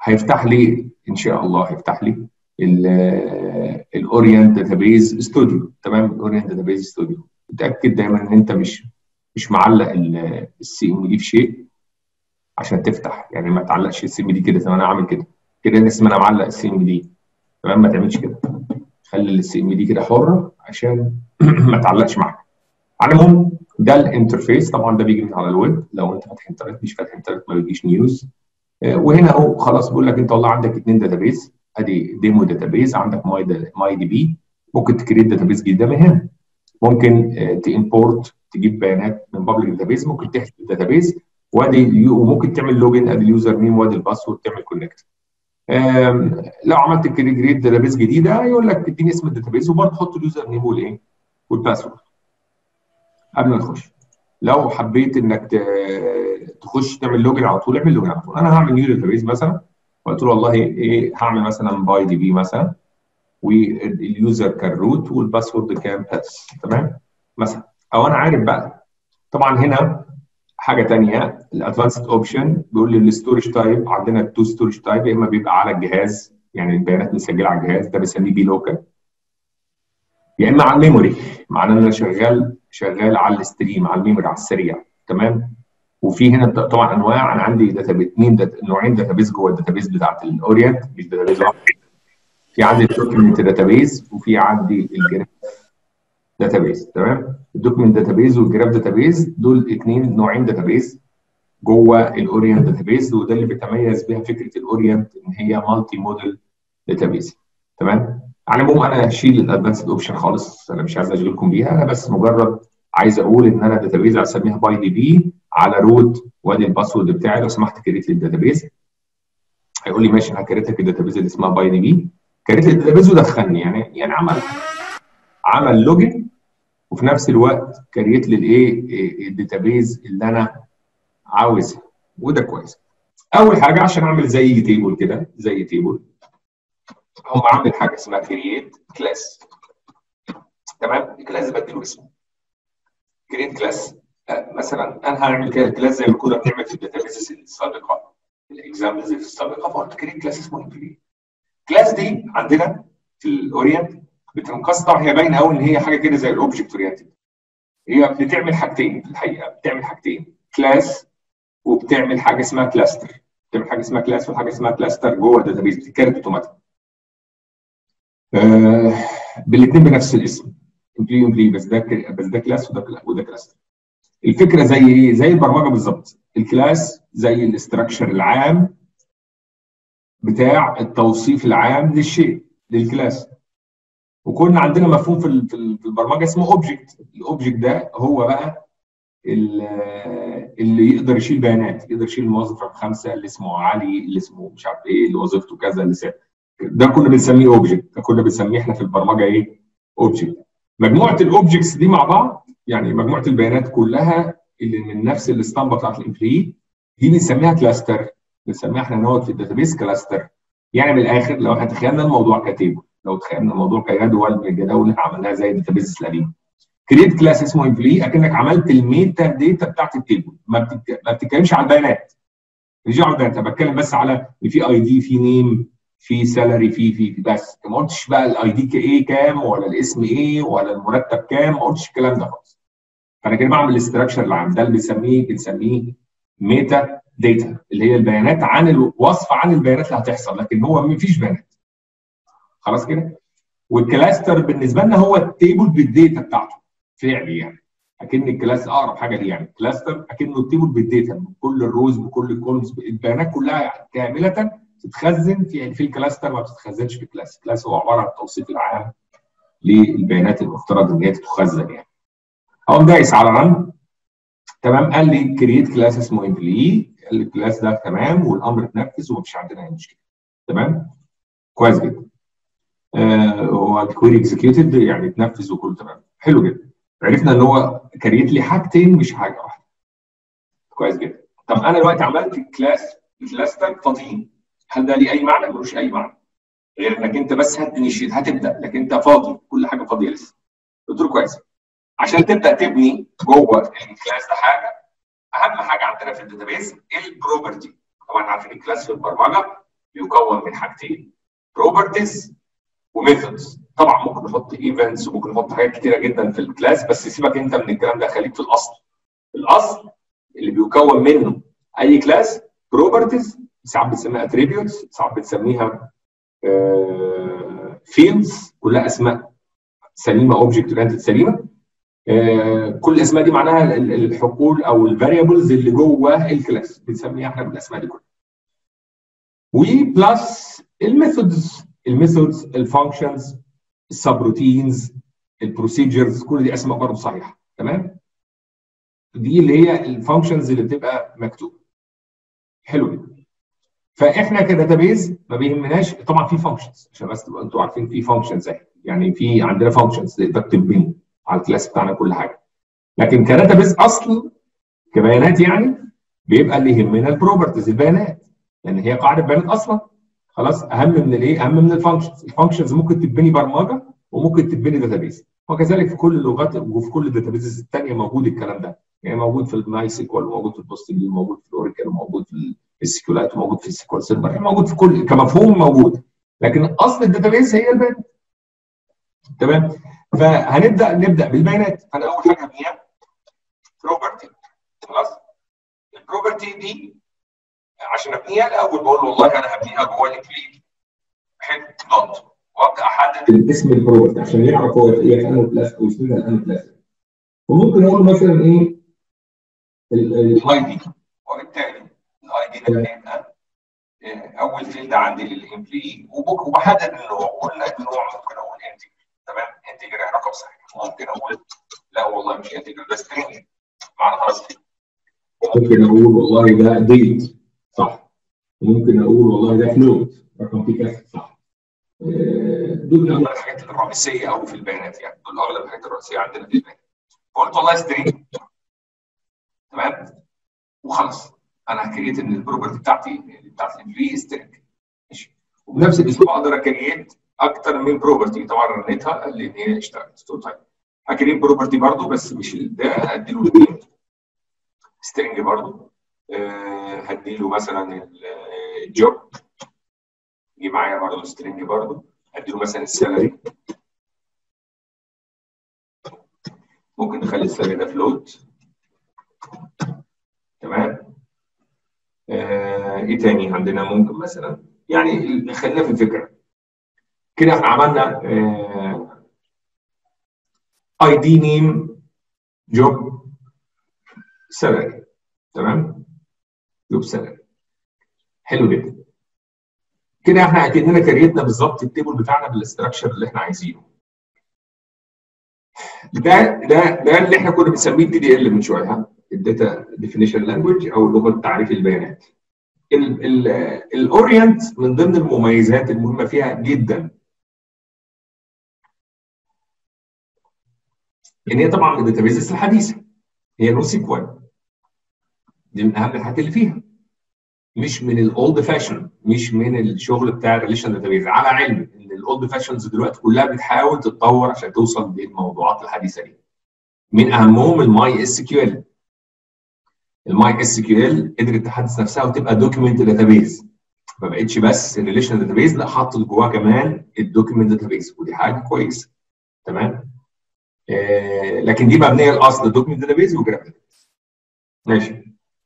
هيفتح لي ان شاء الله هيفتح لي الاورينت داتابيز ستوديو تمام الاورينت داتابيز ستوديو اتاكد دايما ان انت مش مش معلق السي ام دي في شيء عشان تفتح يعني ما تعلقش السي ام دي كده زي ما انا عامل كده كده اسم انا معلق السي ام دي تمام ما تعملش كده خلي السي ام دي كده حره عشان ما تعلقش معاك على العموم ده الانترفيس طبعا ده بيجي من على الويب لو انت فاتح انترنت مش فاتح انترنت ما بيجيش نيوز وهنا اهو خلاص بيقول لك انت والله عندك اثنين داتابيز ادي ديمو داتابيز عندك ماي ماي دي بي ممكن تكريت داتابيز جديده من هنا ممكن تimporت تجيب بيانات من بابليك داتابيز ممكن تحذف الداتابيز وادي وممكن تعمل لوجن ادي اليوزر نيم وادي الباسورد تعمل كونكت لو عملت كريت داتابيز جديده يقول لك اديني اسم الداتابيز وبرضه حط اليوزر نيم والايه والباسورد قبل ما تخش لو حبيت انك تخش تعمل لوجن على طول اعمل لوجن على طول انا هعمل نيو داتابيز مثلا وقلت له والله ايه هعمل مثلا باي دي بي مثلا واليوزر كان روت والباسورد كان باتس تمام مثلا او انا عارف بقى طبعا هنا حاجه ثانيه الادفانسد اوبشن بيقول لي الستورج تايب عندنا تو ستورج تايب يا اما بيبقى على الجهاز يعني البيانات مسجله على الجهاز ده بنسميه بي لوكال يا اما على الميموري معناه ان انا شغال شغال على الستريم على الميموري على السريع تمام وفي هنا طبعا انواع انا عندي داتا اثنين دات نوعين داتابيز جوه الداتابيز بتاعت الاورينت مش داتابيز في عندي الدوكيمنت داتابيز وفي عندي الجراف داتابيز تمام الدوكيمنت داتابيز والجراف داتابيز دول اثنين نوعين داتابيز جوه الاورينت داتابيز وده اللي بيتميز بها فكره الاورينت ان هي مالتي موديل داتابيز تمام على العموم انا هشيل الادفانسد اوبشن خالص انا مش عايز اشغلكم بيها انا بس مجرد عايز اقول ان انا داتابيز هسميها باي دي بي على روت وادي الباسورد بتاعي لو سمحت كريت لي الداتابيز هيقول لي ماشي انا هكريت لك الداتابيز اللي اسمها باي دي بي كريت لي الداتابيز ودخلني يعني يعني عمل عمل لوجن وفي نفس الوقت كريت لي الايه الداتابيز اللي انا عاوزها وده كويس اول حاجه عشان اعمل زي تيبل كده زي تيبل هم عامل حاجه اسمها كرييت كلاس تمام الكلاس بديله اسمه كرييت كلاس مثلا انا هعمل كده كلاس زي ما كنا بنعمل في الداتابيز السابقه الاكزامبلز اللي في السابقه فقلت كرييت كلاس اسمه امبلي كلاس دي عندنا في الاورينت بتنقسم طبعا هي باينه قوي ان هي حاجه كده زي الاوبجكت اورينتد هي بتعمل حاجتين في الحقيقه بتعمل حاجتين كلاس وبتعمل حاجه اسمها كلاستر بتعمل حاجه اسمها كلاس وحاجه اسمها كلاستر جوه الداتابيز بتتكرر اوتوماتيك آه بالاثنين بنفس الاسم امبلي امبلي بس ده بس ده كلاس وده وده كلاستر الفكره زي ايه؟ زي البرمجه بالظبط الكلاس زي الاستراكشر العام بتاع التوصيف العام للشيء للكلاس وكنا عندنا مفهوم في في البرمجه اسمه اوبجكت الاوبجكت ده هو بقى اللي يقدر يشيل بيانات يقدر يشيل الموظف رقم خمسه اللي اسمه علي اللي اسمه مش عارف ايه اللي وظيفته كذا اللي سابق. ده كنا بنسميه اوبجكت ده كنا بنسميه احنا في البرمجه ايه اوبجكت مجموعه الاوبجكتس دي مع بعض يعني مجموعه البيانات كلها اللي من نفس الاسطمبه بتاعت الامبلي دي بنسميها كلاستر بنسميها احنا نوت في الداتابيس كلاستر يعني من الاخر لو احنا تخيلنا الموضوع كتيبل لو تخيلنا الموضوع كجدول من الجداول اللي عملناها زي الداتابيس القديم كريت كلاس اسمه امبلي اكنك عملت الميتا داتا بتاعت التيبل ما, بتك... ما بتتكلمش على البيانات مش على البيانات انا بتكلم بس على ان في اي دي في نيم في سالري في في بس ما قلتش بقى الاي دي ايه كام ولا الاسم ايه ولا المرتب كام ما قلتش الكلام ده خالص فانا كده بعمل الاستراكشر العام ده اللي بنسميه بنسميه ميتا داتا اللي هي البيانات عن الوصف عن البيانات اللي هتحصل لكن هو ما فيش بيانات خلاص كده والكلاستر بالنسبه لنا هو التيبل بالداتا بتاعته فعلي يعني اكن الكلاس اقرب حاجه ليه يعني كلاستر اكنه التيبل بالداتا بكل الروز بكل الكولمز البيانات كلها كامله تتخزن في في الكلاستر ما بتتخزنش في كلاس الكلاس هو عباره عن التوصيف العام للبيانات المفترض ان هي تتخزن يعني اقوم دايس على رن تمام قال لي كرييت كلاس اسمه امبلي قال لي الكلاس ده تمام والامر اتنفذ ومفيش عندنا اي مشكله تمام كويس جدا آه هو الكويري اكزكيوتد يعني اتنفذ وكله تمام حلو جدا عرفنا ان هو كريت لي حاجتين مش حاجه واحده كويس جدا طب انا دلوقتي عملت كلاس كلاستر فاضيين هل ده ليه اي معنى؟ ملوش اي معنى غير انك انت بس هتنشيت هتبدا لكن انت فاضي كل حاجه فاضيه لسه قلت له كويس عشان تبدا تبني جوه الكلاس ده حاجه اهم حاجه عندنا في الداتابيز البروبرتي طبعا عارفين الكلاس في البرمجه بيكون من حاجتين بروبرتيز وميثودز طبعا ممكن نحط ايفنتس وممكن نحط حاجات كتيره جدا في الكلاس بس سيبك انت من الكلام ده خليك في الاصل الاصل اللي بيكون منه اي كلاس بروبرتيز ساعات بنسميها اتريبيوتس ساعات بنسميها فيلدز كلها اسماء سليمه اوبجكت اورينتد سليمه كل الاسماء دي معناها الحقول او الفاريبلز اللي جوه الكلاس بنسميها احنا بالاسماء دي كلها وبلس الميثودز الميثودز الفانكشنز السبروتينز البروسيجرز كل دي اسماء برضه صحيحه تمام دي اللي هي الفانكشنز اللي بتبقى مكتوبه حلو جدا فاحنا كداتابيز ما بيهمناش طبعا في فانكشنز عشان بس تبقوا انتوا عارفين في فانكشنز اهي يعني في عندنا فانكشنز تقدر تبني على الكلاس بتاعنا كل حاجه لكن كداتابيز اصل كبيانات يعني بيبقى اللي يهمنا البروبرتيز البيانات لان هي قاعده بيانات اصلا خلاص اهم من الايه؟ اهم من الفانكشنز الفانكشنز ممكن تتبني برمجه وممكن تتبني داتابيز وكذلك في كل اللغات وفي كل الداتابيز الثانيه موجود الكلام ده يعني موجود في الماي سيكوال وموجود في البوست وموجود في الاوراكل وموجود في السيكولايت وموجود في السيكوال سيرفر موجود في كل كمفهوم موجود لكن اصل الداتابيز هي البيانات تمام فهنبدا نبدا بالبيانات انا اول حاجه هبنيها بروبرتي خلاص البروبرتي دي عشان ابنيها الاول بقول له والله انا هبنيها جوه الكليك حلو دوت وابدا احدد اسم البروبرتي عشان يعرف هو ايه انه كلاس او اسمها الان كلاس وممكن اقول مثلا ايه الاي دي وبالتالي الاي دي ده هيبقى اول فيلد عندي للامبلي وبحدد النوع قلنا النوع ممكن اقول انتجر تمام انتجر رقم صحيح ممكن اقول لا والله مش انتجر ده سترينج معنى خلاص ممكن اقول والله ده ديت صح ممكن اقول والله ده فلوت رقم فيه كسر صح دول اغلب الحاجات الرئيسيه قوي في البيانات يعني دول اغلب الحاجات الرئيسيه عندنا في البيانات قلت والله سترينج تمام وخلاص انا كريت ان البروبرتي بتاعتي بتاعت الامبلي سترينج ماشي وبنفس الاسلوب اقدر اكريت اكتر من بروبرتي طبعا رنيتها قال لي ان هي اشتغلت طيب هكريت بروبرتي برضو بس مش ده ادي له الاثنين سترينج برضو أه هدي له مثلا الجوب يجي معايا برضو سترينج برضو هدي له مثلا السالري ممكن نخلي السالري ده فلوت تمام آه ايه تاني عندنا ممكن مثلا يعني خلينا في الفكره كده احنا عملنا اي دي نيم جوب سالري تمام جوب سالري حلو جدا كده احنا اكننا كريتنا بالظبط التيبل بتاعنا بالاستراكشر اللي احنا عايزينه ده ده ده اللي احنا كنا بنسميه الدي دي ال من شويه الداتا ديفينيشن لانجوج او لغه تعريف البيانات الاورينت من ضمن المميزات المهمه فيها جدا ان هي طبعا من الداتابيزز الحديثه هي نو سيكوال دي من اهم الحاجات اللي فيها مش من الاولد فاشن مش من الشغل بتاع الريليشن داتابيز على علم ان الاولد فاشنز دلوقتي كلها بتحاول تتطور عشان توصل للموضوعات الحديثه دي من اهمهم الماي اس كيو ال الماي اس كيو ال قدرت تحدث نفسها وتبقى دوكيمنت داتابيز ما بقتش بس الريليشن داتابيز لا حطت جواها كمان الدوكيمنت داتابيز ودي حاجه كويسه تمام آه لكن دي مبنيه الاصل دوكيمنت داتابيز وجراف داتابيز ماشي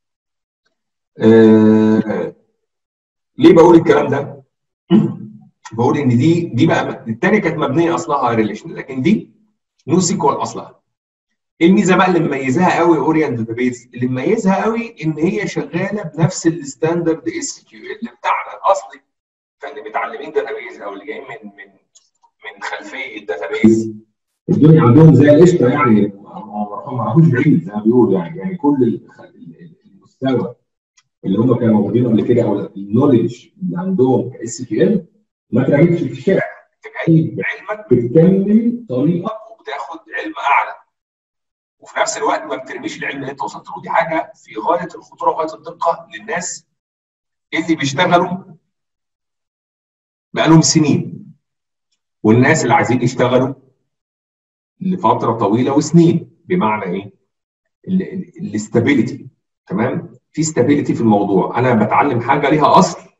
آه ليه بقول الكلام ده؟ بقول ان دي دي بقى الثانيه كانت مبنيه اصلها ريليشن لكن دي نو سيكوال اصلها الميزه بقى اللي مميزاها قوي اورينت داتابيز اللي مميزها قوي ان هي شغاله بنفس الستاندرد اس كيو ال بتاعنا الاصلي فاللي متعلمين داتابيز او اللي جايين من من من خلفيه الداتابيز الدنيا عندهم زي القشطه يعني ما راحوش بعيد زي ما بيقولوا يعني يعني كل المستوى اللي هم كانوا واخدينه قبل كده او النولج اللي عندهم كاس كيو ال ما ترميش في الشارع انت جاي بعلمك بتكمل طريقك وبتاخد علم اعلى وفي نفس الوقت ما بترميش العلم اللي انت وصلت له دي حاجه في غايه الخطوره وغايه الدقه للناس اللي بيشتغلوا بقالهم سنين والناس اللي عايزين يشتغلوا لفتره طويله وسنين بمعنى ايه؟ الاستابيليتي تمام؟ في استابيليتي في الموضوع انا بتعلم حاجه ليها اصل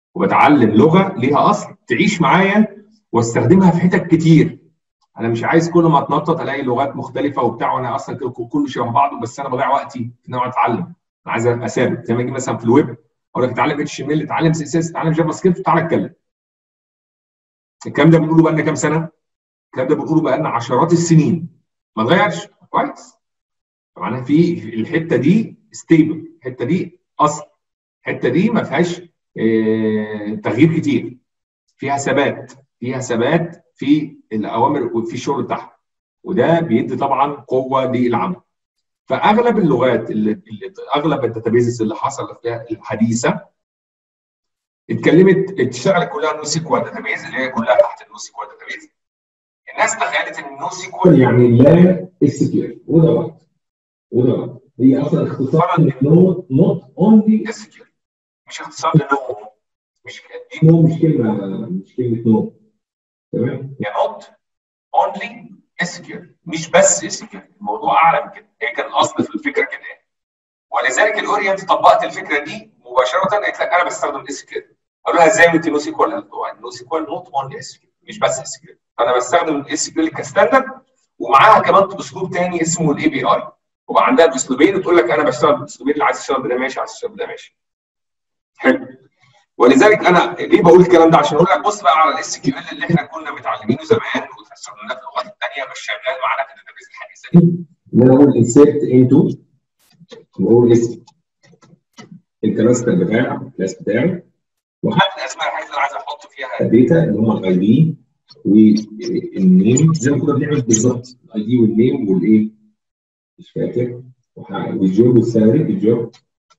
وبتعلم لغه ليها اصل تعيش معايا واستخدمها في حتت كتير انا مش عايز كل ما اتنطط الاقي لغات مختلفه وبتاع وانا اصلا كله شبه بعضه بس انا بضيع وقتي في ان انا اتعلم انا عايز ابقى ثابت زي ما اجي مثلا في الويب اقول لك اتعلم اتش ام ال اتعلم سي اس اس اتعلم جافا سكريبت وتعالى اتكلم الكلام ده بنقوله بقى لنا كام سنه؟ الكلام ده بنقوله بقى لنا عشرات السنين ما اتغيرش كويس معناها في الحته دي ستيبل الحته دي اصل الحته دي ما فيهاش اه تغيير كتير فيها ثبات فيها ثبات في الاوامر وفي الشغل بتاعها وده بيدي طبعا قوه للعمل فاغلب اللغات اللي, اللي اغلب الداتابيزز اللي حصل فيها الحديثه اتكلمت اشتغلت كلها نو سيكوال داتابيز اللي هي كلها تحت النو سيكوال داتابيز الناس تخيلت ان النو سيكوال يعني لا اس كيو ال وده غلط وده غلط هي اصلا اختصار لنو نوت اونلي اس كيو مش اختصار لنو مش دي نو مش كلمه مش كلمه نو تمام يا نوت اونلي اس كيو مش بس اس كيو الموضوع اعلى من كده هي كان الاصل في الفكره كده ولذلك الاورينت طبقت الفكره دي مباشره قالت لك انا بستخدم اس كيو قالوا لها ازاي انت نو سيكوال نو سيكوال نوت اونلي اس كيو مش بس اس كيو انا بستخدم الاس كيو كستاندرد ومعاها كمان اسلوب تاني اسمه الاي بي اي وبقى عندها الاسلوبين وتقول لك انا بشتغل بالاسلوبين اللي عايز تشتغل بده ماشي عايز تشتغل بده ماشي حلو ولذلك انا ليه بقول الكلام ده عشان اقول لك بص بقى على الاس كيو ال اللي احنا كنا متعلمينه زمان واستخدمناه في اللغات الثانيه مش شغال معانا في الداتابيز الحديثه دي ان انا اقول انسيرت انتو واقول اسم الكلاستر بتاعي الكلاس بتاعي وحاطط اسماء الحاجات اللي عايز احط فيها الداتا اللي هم الاي دي والنيم زي ما كنا بنعمل بالظبط الاي دي والنيم والايه مش فاكر والجوب والسالري الجوب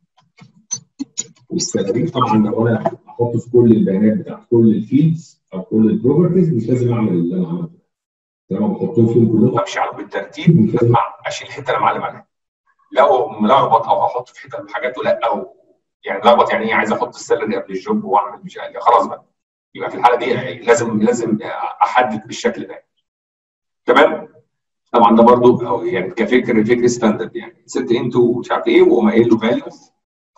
والسالري طبعا لو انا احط في كل البيانات بتاعت كل الفيلدز او كل البروبرتيز مش لازم اعمل اللي انا عملته لما بحطهم فيهم كلهم امشي على بالترتيب مش لازم اشيل الحته اللي معلم عليها لو ملخبط او هحط في حته حاجات لا او يعني ملخبط يعني ايه عايز احط السالري قبل الجوب واعمل مش خلاص بقى يبقى في الحاله دي لازم لازم احدد بالشكل ده تمام طبعا ده برضو يعني كفكر فكر ستاندرد يعني ست انتو مش عارف ايه واقوم قايل له فاليوز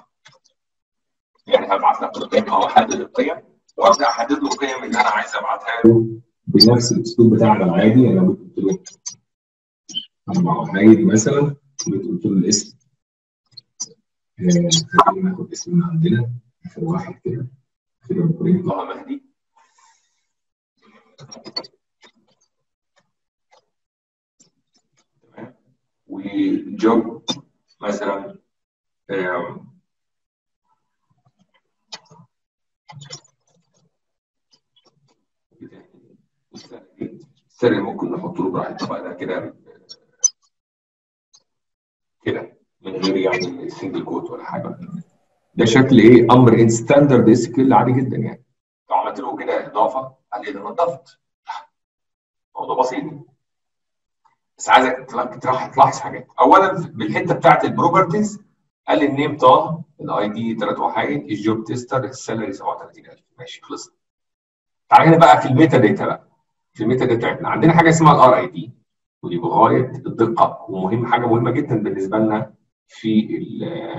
يعني هبعت لك القيم او احدد القيم وابدا احدد له القيم اللي انا عايز ابعتها له بنفس الاسلوب بتاعنا العادي انا قلت له اربع وحايد مثلا قلت له الاسم خلينا ناخد اسم من عندنا اخر واحد كده كده ابراهيم طه مهدي تمام وجوب مثلا السري ممكن نحط له براحتنا بقى ده كده كده من غير يعني سنجل كوت ولا حاجه ده شكل ايه امر ان ستاندرد اس كيو عادي جدا يعني لو عملت له كده اضافه عليه ده نضفت موضوع بسيط بس عايزك تلاحظ حاجات اولا بالحته بتاعت البروبرتيز قال لي النيم طه الاي دي 3 وحايد الجوب تيستر السالري 37000 ماشي خلصنا تعالى هنا بقى في الميتا داتا بقى في الميتا داتا بتاعتنا عندنا حاجه اسمها الار اي دي ودي بغايه الدقه ومهم حاجه مهمه جدا بالنسبه لنا في ال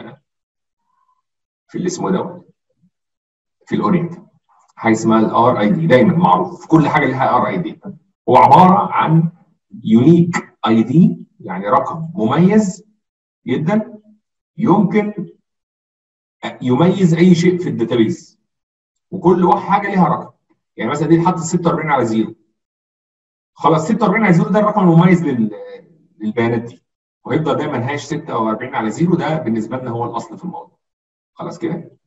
في اللي اسمه دوت في الاورينت حاجه اسمها الار اي دي دايما معروف في كل حاجه لها ار اي دي هو عباره عن يونيك اي دي يعني رقم مميز جدا يمكن يميز اي شيء في الداتابيز وكل واحد حاجه ليها رقم يعني مثلا دي حاطط 46 على زيرو خلاص 46 على زيرو ده الرقم المميز للبيانات دي وهيفضل دايما هاش 46 على زيرو ده بالنسبه لنا هو الاصل في الموضوع خلاص كده